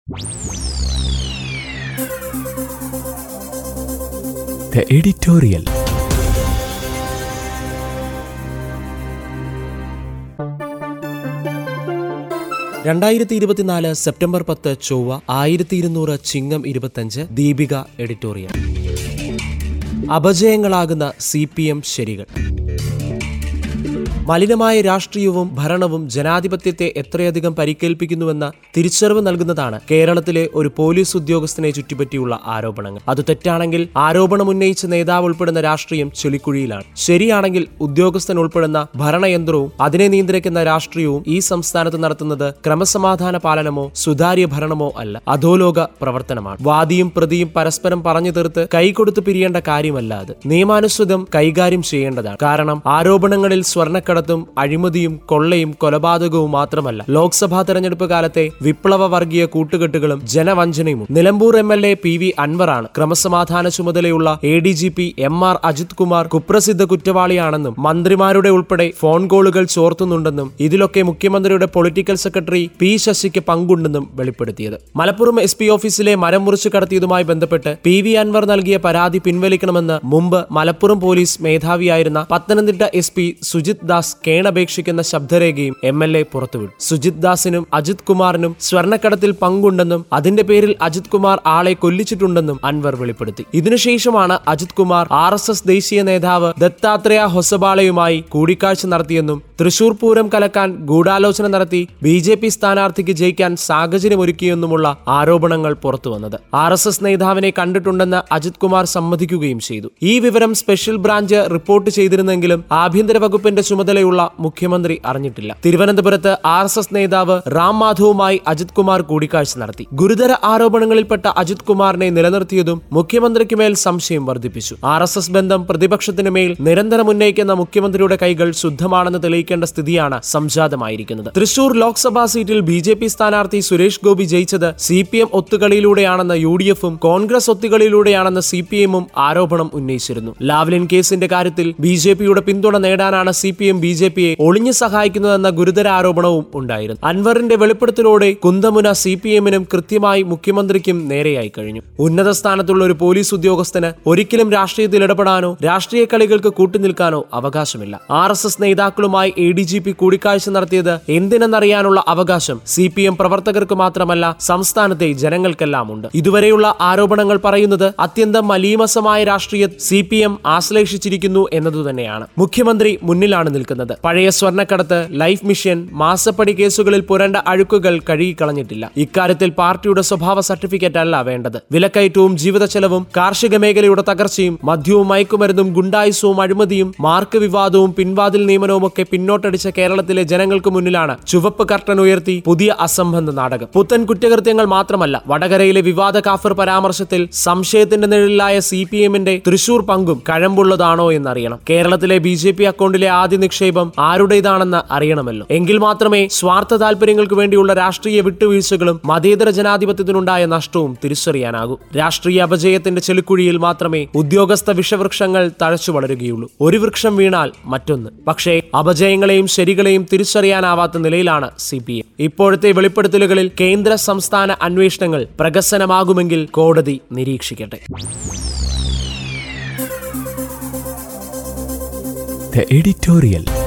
The editorial. രണ്ടായിരത്തി ഇരുപത്തിനാല് September പത്ത് ചൊവ്വ ആയിരത്തി ഇരുന്നൂറ് ചിങ്ങം ഇരുപത്തഞ്ച് ദീപിക എഡിറ്റോറിയൽ അപജയങ്ങളാകുന്ന സി പി എം ശരികൾ മലിനമായ രാഷ്ട്രീയവും ഭരണവും ജനാധിപത്യത്തെ എത്രയധികം പരിക്കേൽപ്പിക്കുന്നുവെന്ന തിരിച്ചറിവ് നൽകുന്നതാണ് കേരളത്തിലെ ഒരു പോലീസ് ഉദ്യോഗസ്ഥനെ ചുറ്റിപ്പറ്റിയുള്ള ആരോപണങ്ങൾ അത് തെറ്റാണെങ്കിൽ ആരോപണം ഉന്നയിച്ച നേതാവ് ഉൾപ്പെടുന്ന രാഷ്ട്രീയം ചെളിക്കുഴിയിലാണ് ശരിയാണെങ്കിൽ ഉദ്യോഗസ്ഥൻ ഉൾപ്പെടുന്ന ഭരണയന്ത്രവും അതിനെ നിയന്ത്രിക്കുന്ന രാഷ്ട്രീയവും ഈ സംസ്ഥാനത്ത് നടത്തുന്നത് ക്രമസമാധാന പാലനമോ സുതാര്യ ഭരണമോ അല്ല അധോലോക പ്രവർത്തനമാണ് വാദിയും പ്രതിയും പരസ്പരം പറഞ്ഞു തീർത്ത് കൈകൊടുത്ത് പിരിയേണ്ട കാര്യമല്ല അത് നിയമാനുസൃതം കൈകാര്യം ചെയ്യേണ്ടതാണ് കാരണം ആരോപണങ്ങളിൽ സ്വർണ്ണക്കടത്തും അഴിമതിയും കൊള്ളയും കൊലപാതകവും മാത്രമല്ല ലോക്സഭാ തെരഞ്ഞെടുപ്പ് കാലത്തെ വിപ്ലവ വർഗീയ കൂട്ടുകെട്ടുകളും ജനവഞ്ചനയും Nilambur M L A P V അൻവറാണ് ക്രമസമാധാന ചുമതലയുള്ള A D G P M R Ajith Kumar കുപ്രസിദ്ധ കുറ്റവാളിയാണെന്നും മന്ത്രിമാരുടെ ഉൾപ്പെടെ ഫോൺ കോളുകൾ ചോർത്തുന്നുണ്ടെന്നും ഇതിലൊക്കെ മുഖ്യമന്ത്രിയുടെ പൊളിറ്റിക്കൽ സെക്രട്ടറി പി ശശിക്ക് പങ്കുണ്ടെന്നും വെളിപ്പെടുത്തിയത് മലപ്പുറം എസ് പി ഓഫീസിലെ മരം മുറിച്ചു കടത്തിയതുമായി ബന്ധപ്പെട്ട് പി വി അൻവർ നൽകിയ പരാതി പിൻവലിക്കണമെന്ന് മുമ്പ് മലപ്പുറം പോലീസ് മേധാവിയായിരുന്ന പത്തനംതിട്ട എസ് പി സുജിത് ദാസ് കേണപേക്ഷിക്കുന്ന ശബ്ദരേഖയും എം എൽ എ പുറത്തുവിട്ടു സുജിത് ദാസിനും അജിത് കുമാറിനും സ്വർണ്ണക്കടത്തിൽ പങ്കുണ്ടെന്നും അതിന്റെ പേരിൽ അജിത് കുമാർ ആളെ കൊല്ലിച്ചിട്ടുണ്ടെന്നും അൻവർ വെളിപ്പെടുത്തി ഇതിനുശേഷമാണ് Ajith Kumar R S S ദേശീയ നേതാവ് ദത്താത്രേയ ഹൊസബാളയുമായി കൂടിക്കാഴ്ച നടത്തിയെന്നും തൃശൂർ പൂരം കലക്കാൻ ഗൂഢാലോചന നടത്തി ബി ജെ പി സ്ഥാനാർത്ഥിക്ക് ജയിക്കാൻ സാഹചര്യമൊരുക്കിയെന്നുമുള്ള ആരോപണങ്ങൾ പുറത്തുവന്നത് ആർ എസ് എസ് നേതാവിനെ കണ്ടിട്ടുണ്ടെന്ന് അജിത് കുമാർ സമ്മതിക്കുകയും ചെയ്തു ഈ വിവരം സ്പെഷ്യൽ ബ്രാഞ്ച് റിപ്പോർട്ട് ചെയ്തിരുന്നെങ്കിലും ആഭ്യന്തര വകുപ്പിന്റെ ചുമതലയുള്ള മുഖ്യമന്ത്രി അറിഞ്ഞിട്ടില്ല തിരുവനന്തപുരത്ത് ആർ എസ് എസ് നേതാവ് റാം മാധവുമായി അജിത് കുമാർ കൂടിക്കാഴ്ച നടത്തി ഗുരുതര ആരോപണങ്ങളിൽപ്പെട്ട അജിത് കുമാറിനെ നിലനിർത്തിയതും മുഖ്യമന്ത്രിക്ക് മേൽ സംശയം വർദ്ധിപ്പിച്ചു ആർ എസ് എസ് ബന്ധം പ്രതിപക്ഷത്തിനു മേൽ നിരന്തരം ഉന്നയിക്കുന്ന മുഖ്യമന്ത്രിയുടെ കൈകൾ ശുദ്ധമാണെന്ന് തെളിയിക്കേണ്ട സ്ഥിതിയാണ് സംജാതമായിരിക്കുന്നത് തൃശൂർ ലോക്സഭാ സീറ്റിൽ ബി ജെ പി സ്ഥാനാർത്ഥി സുരേഷ് ഗോപി ജയിച്ചത് സി പി എം ഒത്തുകളിയിലൂടെയാണെന്ന് യു ഡി എഫും കോൺഗ്രസ് ഒത്തുകളിയിലൂടെയാണെന്ന് സി പി എമ്മും ആരോപണം ഉന്നയിച്ചിരുന്നു ലാവ്ലിൻ കേസിന്റെ കാര്യത്തിൽ ബി ജെ പിയുടെ പിന്തുണ നേടാനാണ് C P M B J പിയെ ഒളിഞ്ഞു സഹായിക്കുന്നതെന്ന ഗുരുതര ആരോപണവും ഉണ്ടായിരുന്നു അൻവറിന്റെ വെളിപ്പെടുത്തലോടെ കുന്തമുന സി പി എമ്മിനും കൃത്യമായി മുഖ്യമന്ത്രിക്കും നേരെയായി കഴിഞ്ഞു ഉന്നത സ്ഥാനത്തുള്ള ഒരു പോലീസ് ഉദ്യോഗസ്ഥന് ഒരിക്കലും രാഷ്ട്രീയത്തിൽ ഇടപെടാനോ രാഷ്ട്രീയ കളികൾക്ക് കൂട്ടുനിൽക്കാനോ അവകാശമില്ല ആർ എസ് എസ് നേതാക്കളുമായി എ ഡി ജി പി കൂടിക്കാഴ്ച നടത്തിയത് എന്തിനെന്നറിയാനുള്ള അവകാശം സി പി എം പ്രവർത്തകർക്ക് മാത്രമല്ല സംസ്ഥാനത്തെ ജനങ്ങൾക്കെല്ലാം ഉണ്ട് ഇതുവരെയുള്ള ആരോപണങ്ങൾ പറയുന്നത് അത്യന്തം മലീമസമായ രാഷ്ട്രീയ സി പി എം ആശ്ലേഷിച്ചിരിക്കുന്നു എന്നതുതന്നെയാണ് മുഖ്യമന്ത്രി മുന്നിലാണ് നിൽക്കുന്നത് പഴയ സ്വർണ്ണക്കടത്ത് ലൈഫ് മിഷൻ മാസപ്പടി കേസുകളിൽ പുരണ്ട അഴുക്കുകൾ കഴുകിക്കളഞ്ഞിട്ടില്ല ഇക്കാര്യത്തിൽ പാർട്ടിയുടെ സ്വഭാവ സർട്ടിഫിക്കറ്റ് അല്ല വേണ്ടത് വിലക്കയറ്റവും ജീവിത ചെലവും കാർഷിക മേഖലയുടെ തകർച്ചയും മദ്യവും മയക്കുമരുന്നും ഗുണ്ടായുസവും അഴിമതിയും മാർക്ക് വിവാദവും പിൻവാതിൽ നിയമനവും ഒക്കെ പിന്നോട്ടടിച്ച കേരളത്തിലെ ജനങ്ങൾക്ക് മുന്നിലാണ് ചുവപ്പ് കർട്ടൻ ഉയർത്തി പുതിയ അസംബന്ധ നാടകം പുത്തൻ കുറ്റകൃത്യങ്ങൾ മാത്രമല്ല വടകരയിലെ വിവാദ കാഫർ പരാമർശത്തിൽ സംശയത്തിന്റെ നിഴലിലായ സി പി എമ്മിന്റെ തൃശൂർ പങ്കും കഴമ്പുള്ളതാണോ എന്നറിയണം കേരളത്തിലെ ബി ജെ പി അക്കൗണ്ടിലെ ആദ്യ നിക്ഷേപം ആരുടേതാണെന്ന് അറിയണമല്ലോ എങ്കിൽ മാത്രമേ സ്വാർത്ഥ താല്പര്യങ്ങൾക്ക് വേണ്ടിയുള്ള രാഷ്ട്രീയ വിട്ടുവീഴ്ചകളും മതേതര ജനാധിപത്യത്തിനുണ്ടായ നഷ്ടവും തിരിച്ചറിയാനാകൂ രാഷ്ട്രീയ അപജയത്തിന്റെ ചെളിക്കുഴിയിൽ മാത്രമേ ഉദ്യോഗസ്ഥ വിഷവൃക്ഷങ്ങൾ തഴച്ചു വളരുകയുള്ളൂ ഒരു വൃക്ഷം വീണാൽ മറ്റൊന്ന് പക്ഷേ അപജയങ്ങളെയും ശരികളെയും തിരിച്ചറിയാനാവാത്ത നിലയിലാണ് സി പി എം ഇപ്പോഴത്തെ വെളിപ്പെടുത്തലുകളിൽ കേന്ദ്ര സംസ്ഥാന അന്വേഷണങ്ങൾ പ്രകസനമാകുമെങ്കിൽ കോടതി നിരീക്ഷിക്കട്ടെ The editorial.